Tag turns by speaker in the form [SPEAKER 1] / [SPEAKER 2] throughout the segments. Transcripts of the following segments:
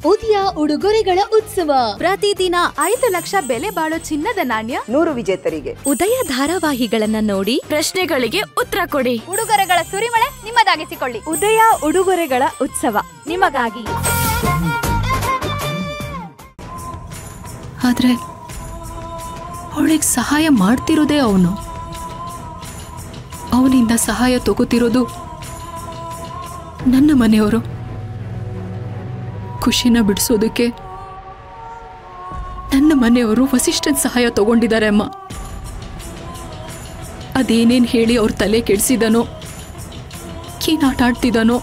[SPEAKER 1] ಉದಯ ಉಡುಗೊರೆಗಳ ಉತ್ಸವ
[SPEAKER 2] ಪ್ರತಿದಿನ ಐದು ಲಕ್ಷ ಬೆಲೆ ಬಾಳೋ ಚಿನ್ನದ ನಾಣ್ಯ
[SPEAKER 3] ನೂರು ವಿಜೇತರಿಗೆ
[SPEAKER 1] ಉದಯ ಧಾರಾವಾಹಿಗಳನ್ನ ನೋಡಿ
[SPEAKER 2] ಪ್ರಶ್ನೆಗಳಿಗೆ ಉತ್ತರ ಕೊಡಿ
[SPEAKER 4] ಉಡುಗೊರೆಗಳ ಸುರಿಮಳೆ ನಿಮ್ಮದಾಗಿಸಿಕೊಳ್ಳಿ
[SPEAKER 2] ಉದಯ ಉಡುಗೊರೆಗಳ ಉತ್ಸವ ನಿಮಗಾಗಿ
[SPEAKER 5] ಆದ್ರೆ ಅವಳಿಗೆ ಸಹಾಯ ಮಾಡ್ತಿರೋದೇ ಅವನು ಅವನಿಂದ ಸಹಾಯ ತಗೋತಿರೋದು ನನ್ನ ಮನೆಯವರು ಖುಷಿನ ಬಿಡಿಸೋದಕ್ಕೆ ನನ್ನ ಮನೆಯವರು ವಸಿಷ್ಠನ್ ಸಹಾಯ ತಗೊಂಡಿದ್ದಾರೆ ಅಮ್ಮ ಅದೇನೇನು ಹೇಳಿ ಅವ್ರ ತಲೆ ಕೆಡಿಸಿದನೋ ಕೀನಾಟ ಆಡ್ತಿದ್ದಾನೋ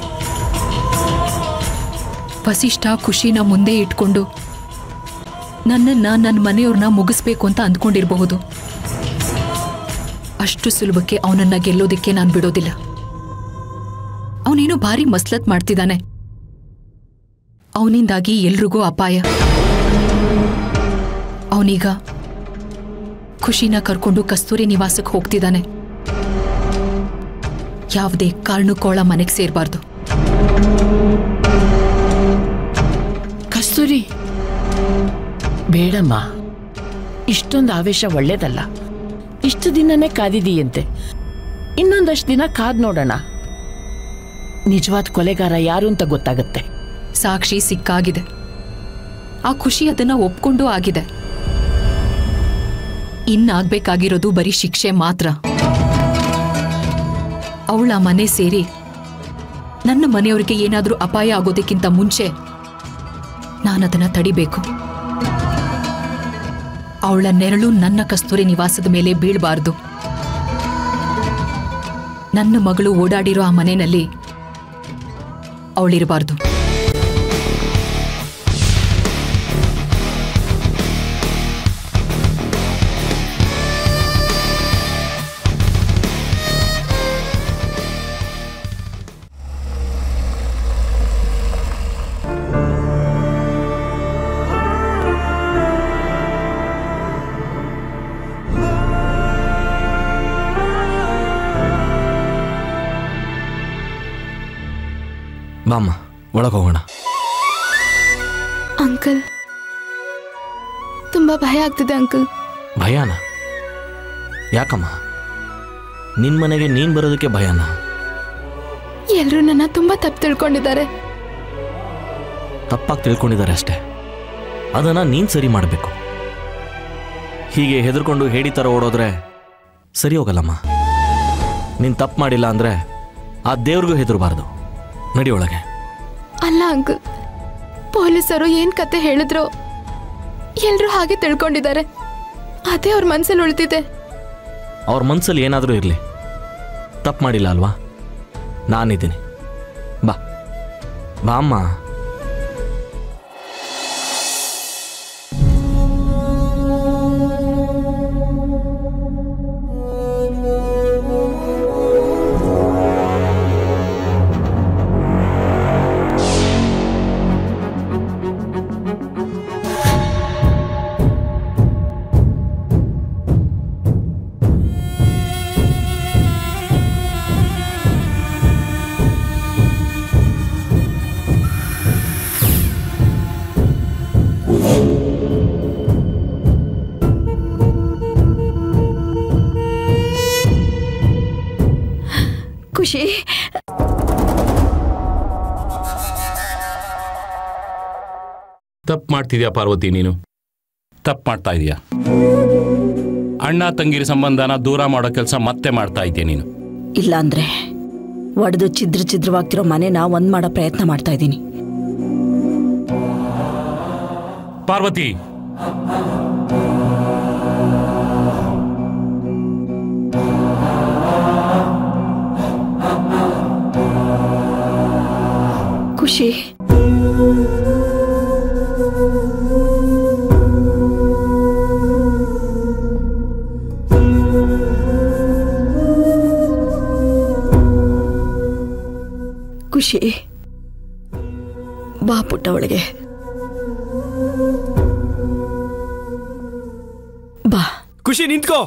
[SPEAKER 5] ವಸಿಷ್ಠ ಖುಷಿನ ಮುಂದೆ ಇಟ್ಕೊಂಡು ನನ್ನನ್ನ ನನ್ನ ಮನೆಯವ್ರನ್ನ ಮುಗಿಸ್ಬೇಕು ಅಂತ ಅಂದ್ಕೊಂಡಿರಬಹುದು ಅಷ್ಟು ಸುಲಭಕ್ಕೆ ಅವನನ್ನ ಗೆಲ್ಲೋದಕ್ಕೆ ನಾನು ಬಿಡೋದಿಲ್ಲ ಅವನೇನೋ ಭಾರಿ ಮಸ್ಲತ್ ಮಾಡ್ತಿದ್ದಾನೆ ಅವನಿಂದಾಗಿ ಎಲ್ರಿಗೂ ಅಪಾಯ ಅವನೀಗ ಖುಷಿನ ಕರ್ಕೊಂಡು ಕಸ್ತೂರಿ ನಿವಾಸಕ್ಕೆ ಹೋಗ್ತಿದ್ದಾನೆ ಯಾವುದೇ ಕಾರಣಕ್ಕೋಳ ಮನೆಗೆ ಸೇರಬಾರ್ದು
[SPEAKER 6] ಕಸ್ತೂರಿ ಬೇಡಮ್ಮ ಇಷ್ಟೊಂದು ಆವೇಶ ಒಳ್ಳೇದಲ್ಲ ಇಷ್ಟು ದಿನನೇ ಕಾದಿದೀಯಂತೆ ಇನ್ನೊಂದಷ್ಟು ದಿನ ಕಾದ್ ನೋಡೋಣ ನಿಜವಾದ ಕೊಲೆಗಾರ ಯಾರು ಅಂತ ಗೊತ್ತಾಗತ್ತೆ
[SPEAKER 5] ಸಾಕ್ಷಿ ಸಿಕ್ಕಾಗಿದೆ ಆ ಖುಷಿ ಅದನ್ನ ಒಪ್ಕೊಂಡು ಆಗಿದೆ ಇನ್ನಾಗ್ಬೇಕಾಗಿರೋದು ಬರೀ ಶಿಕ್ಷೆ ಮಾತ್ರ ಅವಳ ಮನೆ ಸೇರಿ ನನ್ನ ಮನೆಯವರಿಗೆ ಏನಾದರೂ ಅಪಾಯ ಆಗೋದಕ್ಕಿಂತ ಮುಂಚೆ ನಾನದನ್ನ ತಡಿಬೇಕು ಅವಳ ನೆರಳು ನನ್ನ ಕಸ್ತೂರಿ ನಿವಾಸದ ಮೇಲೆ ಬೀಳಬಾರ್ದು ನನ್ನ ಮಗಳು ಓಡಾಡಿರೋ ಆ ಮನೆಯಲ್ಲಿ ಅವಳಿರಬಾರ್ದು
[SPEAKER 7] ಬಾಮ್ಮ ಒಳಗೆ ಹೋಗೋಣ
[SPEAKER 8] ಅಂಕಲ್ ತುಂಬಾ ಭಯ ಆಗ್ತಿದೆ ಅಂಕಲ್
[SPEAKER 7] ಭಯನ ಯಾಕಮ್ಮ ನಿನ್ನ ಮನೆಗೆ ನೀನು ಬರೋದಕ್ಕೆ ಭಯನ
[SPEAKER 8] ಎಲ್ಲರೂ ನನ್ನ ತುಂಬಾ ತಪ್ಪು ತಿಳ್ಕೊಂಡಿದ್ದಾರೆ
[SPEAKER 7] ತಪ್ಪಾಗಿ ತಿಳ್ಕೊಂಡಿದ್ದಾರೆ ಅಷ್ಟೇ ಅದನ್ನು ನೀನು ಸರಿ ಮಾಡಬೇಕು ಹೀಗೆ ಹೆದರ್ಕೊಂಡು ಹೇಡಿ ಥರ ಓಡೋದ್ರೆ ಸರಿ ಹೋಗಲ್ಲಮ್ಮ ನೀನು ತಪ್ಪು ಮಾಡಿಲ್ಲ ಅಂದರೆ ಆ ದೇವ್ರಿಗೂ ಹೆದರಬಾರ್ದು ನಡಿ ಒಳಗೆ
[SPEAKER 8] ಅಲ್ಲ ಅಂಕಲ್ ಪೊಲೀಸರು ಏನ್ ಕತೆ ಹೇಳಿದ್ರು ಎಲ್ರೂ ಹಾಗೆ ತಿಳ್ಕೊಂಡಿದ್ದಾರೆ ಅದೇ ಅವ್ರ ಮನ್ಸಲ್ಲಿ ಉಳಿದಿದೆ
[SPEAKER 7] ಅವ್ರ ಮನಸ್ಸಲ್ಲಿ ಏನಾದರೂ ಇರಲಿ ತಪ್ಪು ಮಾಡಿಲ್ಲ ಅಲ್ವಾ ನಾನಿದ್ದೀನಿ ಬಾ ಬಾ ಅಮ್ಮ
[SPEAKER 8] ಖುಷಿ
[SPEAKER 9] ತಪ್ಪು ಮಾಡ್ತಿದ್ಯಾ ಪಾರ್ವತಿ ನೀನು ತಪ್ಪು ಮಾಡ್ತಾ ಇದೀಯಾ ಅಣ್ಣ ತಂಗಿರ ಸಂಬಂಧನ ದೂರ ಮಾಡೋ ಕೆಲಸ ಮತ್ತೆ ಮಾಡ್ತಾ ಇದೆಯಾ ನೀನು
[SPEAKER 10] ಇಲ್ಲಾಂದ್ರೆ ಒಡೆದು ಛಿದ್ರ ಛಿದ್ರವಾಗ್ತಿರೋ ಮನೆನ ಒಂದ್ ಮಾಡೋ ಪ್ರಯತ್ನ ಮಾಡ್ತಾ ಇದ್ದೀನಿ
[SPEAKER 9] ಪಾರ್ವತಿ
[SPEAKER 8] ಖುಷಿ ಖುಷಿ ಬಾ ಪುಟ್ಟ ಒಳಗೆ ಬಾ
[SPEAKER 11] ಖುಷಿ ನಿಂತ್ಕೋ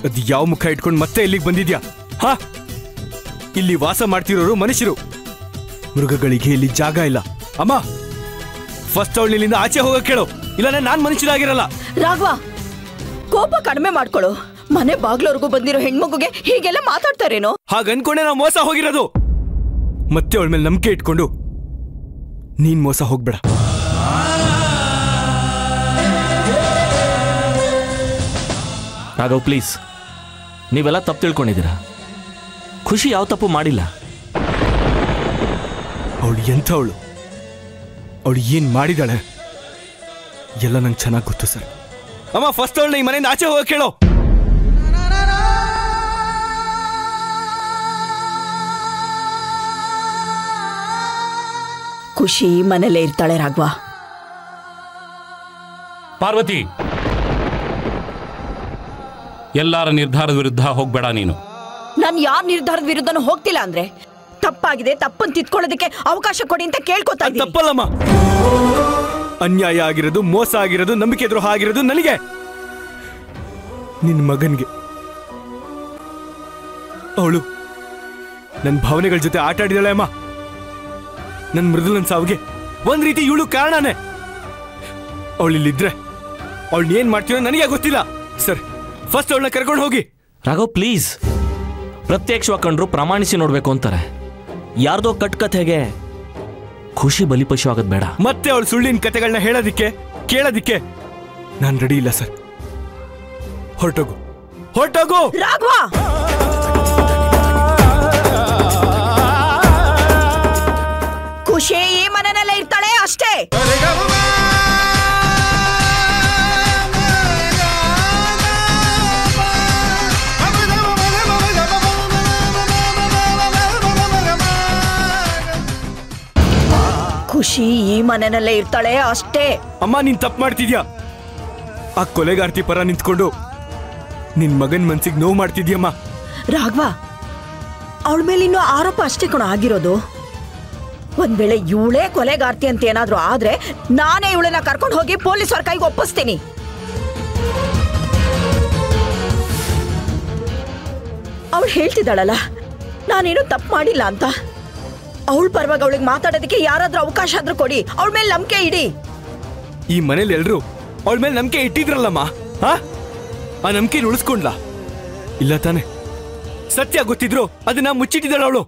[SPEAKER 3] ಅದು ಯಾವ ಮುಖ ಇಟ್ಕೊಂಡು ಮತ್ತೆ ಇಲ್ಲಿಗೆ ಬಂದಿದ್ಯಾ ಹಾ ಇಲ್ಲಿ ವಾಸ ಮಾಡ್ತಿರೋರು ಮನುಷ್ಯರು ಮೃಗಗಳಿಗೆ ಇಲ್ಲಿ ಜಾಗ ಇಲ್ಲ ಅಮ್ಮ ಫಸ್ಟ್ ಅವಳು ಇಲ್ಲಿಂದ ಆಚೆ ಹೋಗಕ್ ಕೇಳು ಇಲ್ಲ ನಾನ್ ಮನುಷ್ಯನಾಗಿರಲ್ಲ
[SPEAKER 10] ರಾಘವ ಕೋಪ ಕಡಿಮೆ ಮಾಡ್ಕೊಳ್ಳು ಮನೆ ಬಾಗ್ಲವರೆಗೂ ಬಂದಿರೋ ಹೆಣ್ಮಗುಗೆ ಹೀಗೆಲ್ಲ ಮಾತಾಡ್ತಾರೇನೋ
[SPEAKER 3] ಹಾಗ ಅನ್ಕೊಂಡೆ ನಾವು ಮೋಸ ಹೋಗಿರೋದು ಮತ್ತೆ ಅವಳ ಮೇಲೆ ನಂಬಿಕೆ ಇಟ್ಕೊಂಡು ನೀನ್ ಮೋಸ ಹೋಗ್ಬೇಡ
[SPEAKER 7] ರಾಘವ್ ಪ್ಲೀಸ್ ನೀವೆಲ್ಲ ತಪ್ಪು ತಿಳ್ಕೊಂಡಿದ್ದೀರಾ ಖುಷಿ ಯಾವ ತಪ್ಪು ಮಾಡಿಲ್ಲ
[SPEAKER 3] ಅವಳು ಎಂಥವಳು ಅವಳು ಏನ್ ಮಾಡಿದಾಳೆ ಎಲ್ಲ ನಂಗೆ ಚೆನ್ನಾಗಿ ಗೊತ್ತು ಸರ್ ಅಮ್ಮ ಫಸ್ಟ್ ಅವಳನ್ನ ಈ ಮನೆಯಿಂದ ಆಚೆ ಹೋಗಕ್ ಕೇಳೋ
[SPEAKER 10] ಖುಷಿ ಮನೇಲೇ ಇರ್ತಾಳೆ ರಾಘವ
[SPEAKER 9] ಪಾರ್ವತಿ ಎಲ್ಲರ ನಿರ್ಧಾರದ ವಿರುದ್ಧ ಹೋಗ್ಬೇಡ ನೀನು
[SPEAKER 10] ನಾನು ಯಾರ ನಿರ್ಧಾರದ ವಿರುದ್ಧನೂ ಹೋಗ್ತಿಲ್ಲ ಅಂದ್ರೆ ತಪ್ಪಾಗಿದೆ ತಪ್ಪನ್ನು ತಿದ್ಕೊಳ್ಳೋದಕ್ಕೆ ಅವಕಾಶ ಕೊಡಿ ಅಂತ ಕೇಳ್ಕೊತಾ
[SPEAKER 3] ಅದ್
[SPEAKER 10] ಇದ್ದೀನಿ
[SPEAKER 3] ತಪ್ಪಲ್ಲಮ್ಮ ಅನ್ಯಾಯ ಆಗಿರೋದು ಮೋಸ ಆಗಿರೋದು ನಂಬಿಕೆ ದ್ರೋಹ ಆಗಿರೋದು ನನಗೆ ನಿನ್ ಮಗನ್ಗೆ ಅವಳು ನನ್ನ ಭಾವನೆಗಳ ಜೊತೆ ಆಟ ಆಡಿದಾಳೆ ಅಮ್ಮ ನನ್ನ ಮೃದುಲನ್ ಸಾವಿಗೆ ಒಂದ್ ರೀತಿ ಇವಳು ಕಾರಣನೇ ಅವಳಿಲ್ಲಿದ್ರೆ ಅವಳನ್ನ ಏನ್ ಮಾಡ್ತೀನೋ ನನಗೆ ಗೊತ್ತಿಲ್ಲ ಸರ್ ಫಸ್ಟ್ ಅವಳನ್ನ ಕರ್ಕೊಂಡು ಹೋಗಿ
[SPEAKER 7] ರಾಘವ್ ಪ್ಲೀಸ್ ಪ್ರತ್ಯಕ್ಷವಾಗಿ ಕಂಡ್ರು ಪ್ರಮಾಣಿಸಿ ನೋಡ್ಬೇಕು ಅಂತಾರೆ ಯಾರ್ದೋ ಕಟ್ಕಥೆಗೆ ಖುಷಿ ಬಲಿಪಶು ಆಗೋದು ಬೇಡ
[SPEAKER 3] ಮತ್ತೆ ಅವಳು ಸುಳ್ಳಿನ ಕತೆಗಳನ್ನ ಹೇಳೋದಿಕ್ಕೆ ಕೇಳೋದಿಕ್ಕೆ ನಾನು ರೆಡಿ ಇಲ್ಲ ಸರ್ ಹೊರಟೋಗು ಹೊರಟೋಗು
[SPEAKER 10] ರಾಘವ ಖುಷಿ ಈ ಮನೆಯಲ್ಲೇ ಇರ್ತಾಳೆ ಅಷ್ಟೇ ಖುಷಿ ಈ ಮನೆಯಲ್ಲೇ ಇರ್ತಾಳೆ ಅಷ್ಟೇ
[SPEAKER 3] ಅಮ್ಮ ನೀನ್ ತಪ್ಪು ಮಾಡ್ತಿದ್ಯಾ ಆ ಕೊಲೆಗಾರ್ತಿ ಪರ ನಿಂತ್ಕೊಂಡು ನಿನ್ ಮಗನ್ ಮನ್ಸಿಗೆ ನೋವು ಮಾಡ್ತಿದ್ಯಮ್ಮ
[SPEAKER 10] ರಾಘವ ಅವಳ ಮೇಲೆ ಇನ್ನೂ ಆರೋಪ ಅಷ್ಟೇ ಕಣ ಆಗಿರೋದು ಒಂದ್ ವೇಳೆ ಇವಳೇ ಕೊಲೆಗಾರ್ತಿ ಅಂತ ಏನಾದ್ರೂ ಆದ್ರೆ ನಾನೇ ಇವಳನ್ನ ಕರ್ಕೊಂಡು ಹೋಗಿ ಪೊಲೀಸರ ಕೈಗೆ ಒಪ್ಪಿಸ್ತೀನಿ ಅವಳು ಹೇಳ್ತಿದ್ದಾಳಲ್ಲ ನಾನೇನು ತಪ್ಪು ಮಾಡಿಲ್ಲ ಅಂತ ಅವಳ ಪರವಾಗಿ ಅವಳಿಗೆ ಮಾತಾಡೋದಕ್ಕೆ ಯಾರಾದ್ರೂ ಅವಕಾಶ ಆದ್ರೂ ಕೊಡಿ ಅವಳ ಮೇಲೆ ನಂಬಿಕೆ ಇಡಿ
[SPEAKER 3] ಈ ಮನೇಲಿ ಎಲ್ರು ಅವಳ ಮೇಲೆ ನಂಬಿಕೆ ಇಟ್ಟಿದ್ರಲ್ಲಮ್ಮ ಹಾ ಆ ನಂಬಿಕೆ ಉಳಿಸ್ಕೊಂಡ್ಲಾ ಇಲ್ಲ ತಾನೆ ಸತ್ಯ ಗೊತ್ತಿದ್ರು ಅದನ್ನ ಮುಚ್ಚಿಟ್ಟಿದ್ದಾಳ ಅವಳು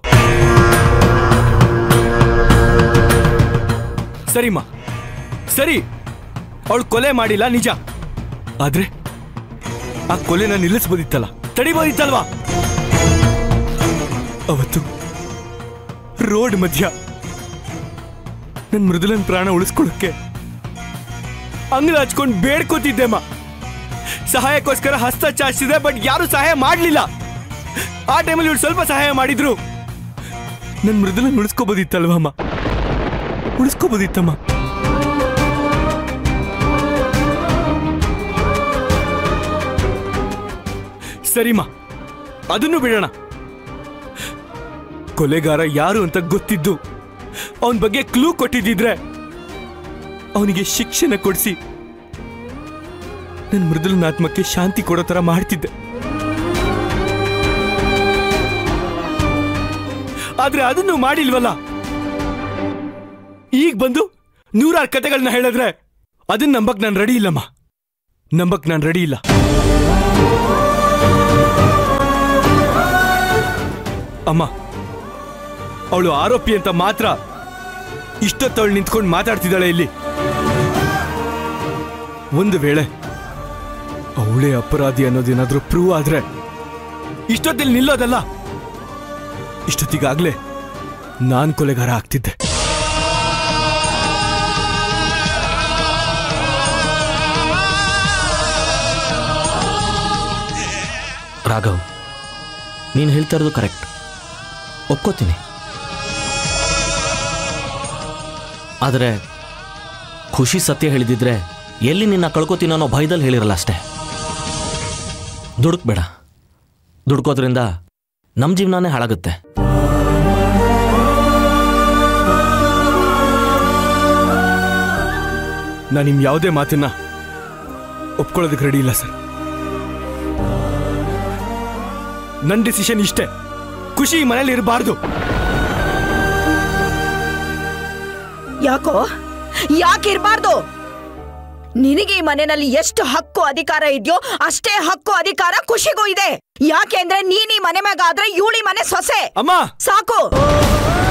[SPEAKER 3] ಸರಿಮ್ಮ ಸರಿ ಅವಳು ಕೊಲೆ ಮಾಡಿಲ್ಲ ನಿಜ ಆದ್ರೆ ಆ ಕೊಲೆನ ನಿಲ್ಲಿಸ್ಬೋದಿತ್ತಲ್ಲ ತಡಿಬೋದಿತ್ತಲ್ವಾ ಅವತ್ತು ರೋಡ್ ಮಧ್ಯ ನನ್ ಮೃದುಲನ್ ಪ್ರಾಣ ಉಳಿಸ್ಕೊಳ್ಳೋಕೆ ಅಂಗ್ಲ ಹಚ್ಕೊಂಡು ಬೇಡ್ಕೋತಿದ್ದೆಮ್ಮ ಸಹಾಯಕ್ಕೋಸ್ಕರ ಹಸ್ತ ಚಾಚಿಸಿದೆ ಬಟ್ ಯಾರು ಸಹಾಯ ಮಾಡಲಿಲ್ಲ ಆ ಟೈಮಲ್ಲಿ ಇವ್ರು ಸ್ವಲ್ಪ ಸಹಾಯ ಮಾಡಿದ್ರು ನನ್ ಮೃದುಲನ್ ಉಳಿಸ್ಕೋಬೋದಿತ್ತಲ್ವಮ್ಮ ಉಳಿಸ್ಕೋಬೋದಿತ್ತಮ್ಮ ಸರಿಮಾ ಅದನ್ನು ಬಿಡೋಣ ಕೊಲೆಗಾರ ಯಾರು ಅಂತ ಗೊತ್ತಿದ್ದು ಅವನ ಬಗ್ಗೆ ಕ್ಲೂ ಕೊಟ್ಟಿದ್ದಿದ್ರೆ ಅವನಿಗೆ ಶಿಕ್ಷಣ ಕೊಡಿಸಿ ನನ್ನ ಮೃದುಲನ ಆತ್ಮಕ್ಕೆ ಶಾಂತಿ ಕೊಡೋ ಥರ ಮಾಡ್ತಿದ್ದೆ ಆದ್ರೆ ಅದನ್ನು ಮಾಡಿಲ್ವಲ್ಲ ಈಗ ಬಂದು ನೂರಾರು ಕತೆಗಳನ್ನ ಹೇಳಿದ್ರೆ ಅದನ್ನ ನಂಬಕ್ ನಾನು ರೆಡಿ ಇಲ್ಲಮ್ಮ ನಂಬಕ್ ನಾನು ರೆಡಿ ಇಲ್ಲ ಅಮ್ಮ ಅವಳು ಆರೋಪಿ ಅಂತ ಮಾತ್ರ ಇಷ್ಟೊತ್ತವಳು ನಿಂತ್ಕೊಂಡು ಮಾತಾಡ್ತಿದ್ದಾಳೆ ಇಲ್ಲಿ ಒಂದು ವೇಳೆ ಅವಳೇ ಅಪರಾಧಿ ಅನ್ನೋದೇನಾದ್ರೂ ಪ್ರೂವ್ ಆದ್ರೆ ಇಷ್ಟೊತ್ತಲ್ಲಿ ನಿಲ್ಲೋದಲ್ಲ ಇಷ್ಟೊತ್ತಿಗಾಗ್ಲೇ ನಾನ್ ಕೊಲೆಗಾರ ಆಗ್ತಿದ್ದೆ
[SPEAKER 7] ರಾಘವ್ ನೀನು ಹೇಳ್ತಾ ಇರೋದು ಕರೆಕ್ಟ್ ಒಪ್ಕೋತೀನಿ ಆದರೆ ಖುಷಿ ಸತ್ಯ ಹೇಳಿದಿದ್ರೆ ಎಲ್ಲಿ ನಿನ್ನ ಕಳ್ಕೊತೀನೋ ಅನ್ನೋ ಭಯದಲ್ಲಿ ಹೇಳಿರಲ್ಲ ಅಷ್ಟೇ ದುಡುಕ್ಬೇಡ ದುಡ್ಕೋದ್ರಿಂದ ನಮ್ಮ ಜೀವನನೇ ಹಾಳಾಗುತ್ತೆ
[SPEAKER 3] ನಾನು ನಿಮ್ ಯಾವುದೇ ಮಾತನ್ನ ಒಪ್ಕೊಳ್ಳೋದಕ್ಕೆ ರೆಡಿ ಇಲ್ಲ ಸರ್ ನನ್ನ ಡಿಸಿಷನ್ ಇಷ್ಟೇ ಖುಷಿ ಈ ಮನೇಲಿ ಇರಬಾರ್ದು
[SPEAKER 10] ಯಾಕೋ ಯಾಕೆ ಇರಬಾರ್ದು ನಿನಗೆ ಈ ಮನೆಯಲ್ಲಿ ಎಷ್ಟು ಹಕ್ಕು ಅಧಿಕಾರ ಇದೆಯೋ ಅಷ್ಟೇ ಹಕ್ಕು ಅಧಿಕಾರ ಖುಷಿಗೂ ಇದೆ ಯಾಕೆ ಅಂದ್ರೆ ನೀನ್ ಈ ಮನೆ ಮ್ಯಾಗ ಆದ್ರೆ ಇವಳಿ ಮನೆ ಸೊಸೆ
[SPEAKER 3] ಅಮ್ಮ
[SPEAKER 10] ಸಾಕು